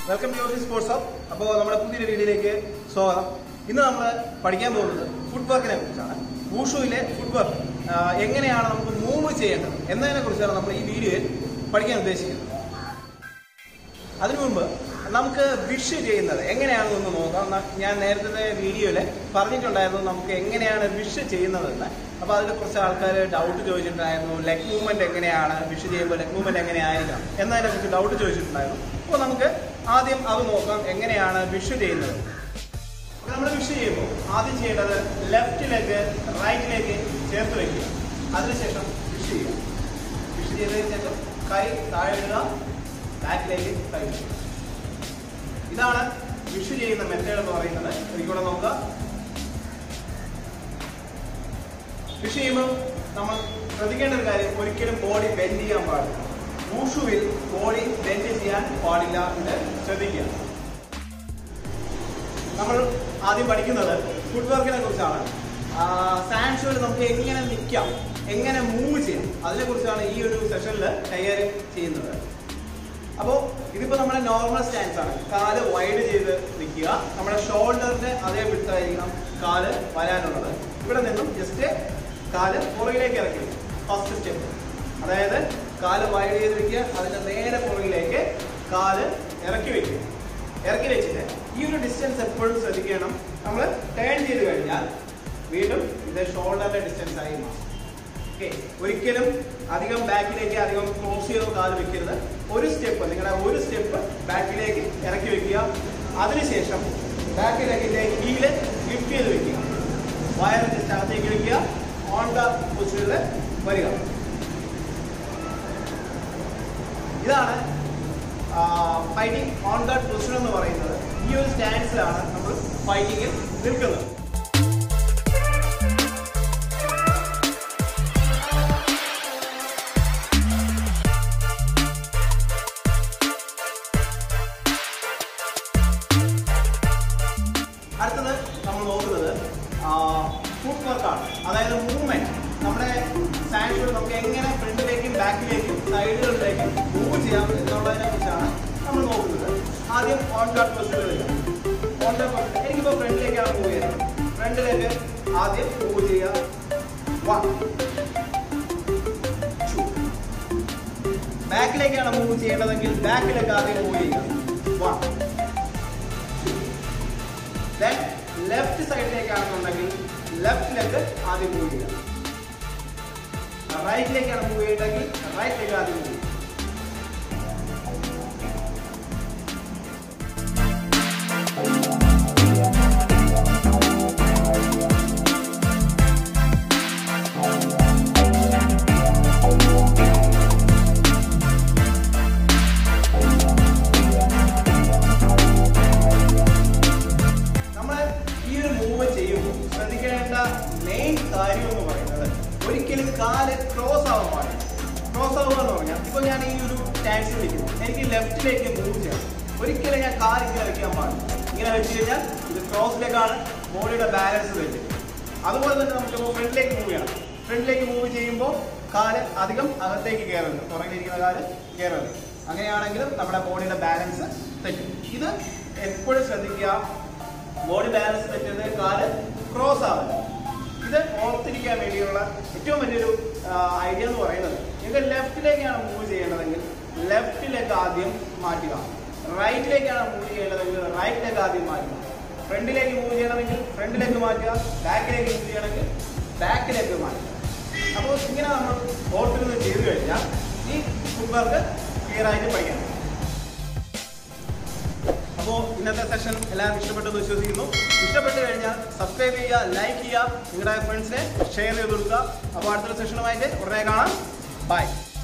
Welcome to യോസി sports hub അപ്പോൾ നമ്മുടെ പുതിയൊരു വീഡിയോയിലേക്ക് സ്വാഗതം ഇന്ന് നമ്മൾ പഠിക്കാൻ പോകുന്നത് ഫുഡ് വർക്കിനെ കുറിച്ചാണ് വൂഷുവിലെ ഫുഡ് വർക്ക് എങ്ങനെയാണ് നമുക്ക് മൂവ് ചെയ്യേണ്ടത് എന്നതിനെ കുറിച്ചാണ് നമ്മൾ ഈ വീഡിയോയിൽ പഠിക്കാൻ ഉദ്ദേശിക്കുന്നത് അതിനു മുമ്പ് നമുക്ക് വിഷ് ചെയ്യുന്നത് എങ്ങനെയാണെന്നൊന്ന് നോക്കാം ന- ഞാൻ നേരത്തെ വീഡിയോയിൽ പറഞ്ഞിട്ടുണ്ടായിരുന്നു നമുക്ക് എങ്ങനെയാണ് വിഷ് ചെയ്യുന്നതെന്ന് അപ്പോൾ അതിൽ കുറച്ച് ആൾക്കാർ ഡൗട്ട് ചോദിച്ചിട്ടുണ്ടായിരുന്നു ലെഗ് മൂവ്മെന്റ് എങ്ങനെയാണ് വിഷ് ചെയ്യുമ്പോൾ ലെഗ് മൂവ്മെന്റ് എങ്ങനെയായിരിക്കണം എന്നതിനെ കുറിച്ച് ഡൗട്ട് ചോദിച്ചിട്ടുണ്ടായിരുന്നു അപ്പോൾ നമുക്ക് ആദ്യം അത് നോക്കാം എങ്ങനെയാണ് വിഷ് ചെയ്യുന്നത് അപ്പോൾ നമ്മൾ വിഷ് ചെയ്യുമ്പോൾ ആദ്യം ചെയ്യേണ്ടത് ലെഫ്റ്റ് ലെഗ് റൈറ്റ് ലെഗ് ചേർത്ത് വയ്ക്കുക അതിനുശേഷം വിഷ് ചെയ്യുക വിഷ് ചെയ്തതിന് ശേഷം കൈ താഴെ ഇടുക ബാക്കിലേക്ക് കൈ ഇടുക. ഇതാണ് വിഷ് ചെയ്യുന്ന മെത്തേഡ് എന്ന് പറയുന്നത് ഒരിക്കലും നോക്കുക വിഷ് ചെയ്യുമ്പോൾ നമ്മൾ ശ്രദ്ധിക്കേണ്ട ഒരു കാര്യം ഒരിക്കലും ബോഡി ബെൻഡ് ചെയ്യാൻ പാടില്ല ഊഷുവിൽ ബോഡി ബെൻഡ് ചെയ്യാൻ പാടില്ല എന്ന് ശ്രദ്ധിക്കുക നമ്മൾ ആദ്യം പഠിക്കുന്നത് ഫുഡ് വർക്കിനെ കുറിച്ചാണ് സാൻഡ് ഷോയിൽ നമുക്ക് എങ്ങനെ നിൽക്കാം എങ്ങനെ മൂവ് ചെയ്യാം അതിനെ കുറിച്ചാണ് ഈ ഒരു സെഷനിൽ കൈകാര്യം ചെയ്യുന്നത് അപ്പോൾ ഇതിപ്പോൾ നമ്മുടെ നോർമൽ സ്റ്റാൻസ് ആണ് കാല് വൈഡ് ചെയ്ത് നിൽക്കുക നമ്മുടെ ഷോൾഡറിന്റെ അതേ വിട്ടായിരിക്കണം കാല് വരാനുള്ളത് ഇവിടെ നിന്നും ജസ്റ്റ് കാല് പുറകിലേക്ക് ഇറക്കി ഫസ്റ്റ് സ്റ്റെപ്പ് അതായത് കാല് വൈഡ് ചെയ്ത് വെക്കുക അതിന്റെ നേരെ പുറകിലേക്ക് കാല് ഇറക്കി വെക്കുക ഇറക്കി വെച്ചിട്ട് ഈ ഒരു ഡിസ്റ്റൻസ് എപ്പോഴും ശ്രദ്ധിക്കണം നമ്മൾ ടേൺ ചെയ്ത് കഴിഞ്ഞാൽ വീണ്ടും ഇത് ഷോൾഡറിന്റെ ഡിസ്റ്റൻസ് ആയി മാറും ഓക്കെ ഒരിക്കലും അധികം ബാക്കിലേക്ക് അധികം ക്ലോസ് ചെയ്തോ കാല് വെക്കരുത് ഒരു സ്റ്റെപ്പ് നിങ്ങളുടെ ഒരു സ്റ്റെപ്പ് ബാക്കിലേക്ക് ഇറക്കി വെക്കുക അതിനുശേഷം ബാക്ക് ലെഗിന്റെ ഹീല് ലിഫ്റ്റ് ചെയ്ത് വെക്കുക വയർ ജസ്റ്റ് അകത്തേക്ക് വെക്കുക ഓൺ ദ പൊസിഷനിൽ വരിക ഇതാണ് ഫൈറ്റിംഗ് ഓൺ ദ പൊസിഷൻ എന്ന് പറയുന്നത് ഈ ഒരു സ്റ്റാൻസിലാണ് നമ്മൾ ഫൈറ്റിങ്ങിൽ നിൽക്കുന്നത് അടുത്തത് നമ്മൾ നോക്കുന്നത് ഫുഡ് വർക്കാണ് അതായത് മൂവ്മെന്റ് നമ്മുടെ സാൻഡ്ഷോട് നമുക്ക് എങ്ങനെ ഫ്രണ്ടിലേക്കും ബാക്കിലേക്കും സൈഡുകളിലേക്കും മൂവ് ചെയ്യാം എന്നുള്ളതിനെ കുറിച്ചാണ് നമ്മൾ നോക്കുന്നത് ആദ്യം ഓൺ ഗാർഡ് പൊസിഷൻ വരിക ഓൺ ഗാർഡ് പൊസിഷൻ എനിക്കിപ്പോൾ ഫ്രണ്ടിലേക്കാണ് മൂവ് ചെയ്യുന്നത് ഫ്രണ്ടിലേക്ക് ആദ്യം മൂവ് ചെയ്യുക വൺ ബാക്കിലേക്കാണ് മൂവ് ചെയ്യേണ്ടതെങ്കിൽ ബാക്കിലേക്ക് ആദ്യം മൂവ് ചെയ്യുക വൺ ദെൻ ലെഫ്റ്റ് സൈഡിലേക്കാണെന്നുണ്ടെങ്കിൽ ലെഫ്റ്റിലേക്ക് ആദ്യം മൂവ് ചെയ്യുക റൈറ്റിലേക്കാണ് മൂവ് ചെയ്യേണ്ടതെങ്കിൽ റൈറ്റിലേക്ക് ആദ്യം മൂവ് ചെയ്യുക നമ്മൾ ഈ ഒരു മൂവ് ചെയ്യുമ്പോൾ ശ്രദ്ധിക്കേണ്ട മെയിൻ കാര്യം എന്ന് പറയുന്നത് ഒരിക്കലും കാല് ക്രോസ് ആവാൻ പാടില്ല ക്രോസ് ആവുക എന്ന് പറഞ്ഞാൽ ഇപ്പോൾ ഞാൻ ഈ ഒരു സ്റ്റാൻസ് വിളിക്കുന്നു എനിക്ക് ലെഫ്റ്റിലേക്ക് മൂവ് ചെയ്യണം ഒരിക്കലും ഞാൻ കാല് ഇങ്ങനെ വെക്കാൻ പാടില്ല ഇങ്ങനെ വെച്ച് കഴിഞ്ഞാൽ ഇത് ക്രോസിലേക്കാണ് ബോഡിയുടെ ബാലൻസ് വെച്ച് അതുപോലെ തന്നെ നമുക്ക് ഇപ്പോൾ ഫ്രണ്ടിലേക്ക് മൂവ് ചെയ്യണം ഫ്രണ്ടിലേക്ക് മൂവ് ചെയ്യുമ്പോൾ കാല് അധികം അകത്തേക്ക് കയറരുത് പുറകിലിരിക്കുന്ന കാല് കയറരുത് അങ്ങനെയാണെങ്കിലും നമ്മുടെ ബോഡിയുടെ ബാലൻസ് തെറ്റും ഇത് എപ്പോഴും ശ്രദ്ധിക്കുക ബോഡി ബാലൻസ് തെറ്റുന്നത് കാല് ക്രോസ് ആവില്ല ഇത് ഓർത്തിരിക്കാൻ വേണ്ടിയുള്ള ഏറ്റവും വലിയൊരു ഐഡിയ എന്ന് പറയുന്നത് നിങ്ങൾ ലെഫ്റ്റിലേക്കാണ് മൂവ് ചെയ്യേണ്ടതെങ്കിൽ ലെഫ്റ്റിലേക്ക് ആദ്യം മാറ്റുക റൈറ്റിലേക്കാണ് മൂവ് ചെയ്യേണ്ടതെങ്കിൽ റൈറ്റിലേക്ക് ആദ്യം മാറ്റുക ഫ്രണ്ടിലേക്ക് മൂവ് ചെയ്യണമെങ്കിൽ ഫ്രണ്ടിലേക്ക് മാറ്റുക ബാക്കിലേക്ക് മൂവ് ചെയ്യണമെങ്കിൽ ബാക്കിലേക്ക് മാറ്റുക അപ്പോൾ ഇങ്ങനെ നമ്മൾ ഓർത്തിരുന്ന് ചെയ്തു കഴിഞ്ഞാൽ ഈ ഫുഡ് വർക്ക് ക്ലിയർ ആയിട്ട് പഠിക്കാം അപ്പോൾ ഇന്നത്തെ സെഷൻ എല്ലാവർക്കും ഇഷ്ടപ്പെട്ടെന്ന് വിശ്വസിക്കുന്നു ഇഷ്ടപ്പെട്ട് കഴിഞ്ഞാൽ സബ്സ്ക്രൈബ് ചെയ്യുക ലൈക്ക് ചെയ്യുക നിങ്ങളുടെ ഫ്രണ്ട്സിനെ ഷെയർ ചെയ്ത് കൊടുക്കുക അപ്പോൾ അടുത്തൊരു സെഷനുമായിട്ട് ഉടനെ കാണാം ബൈ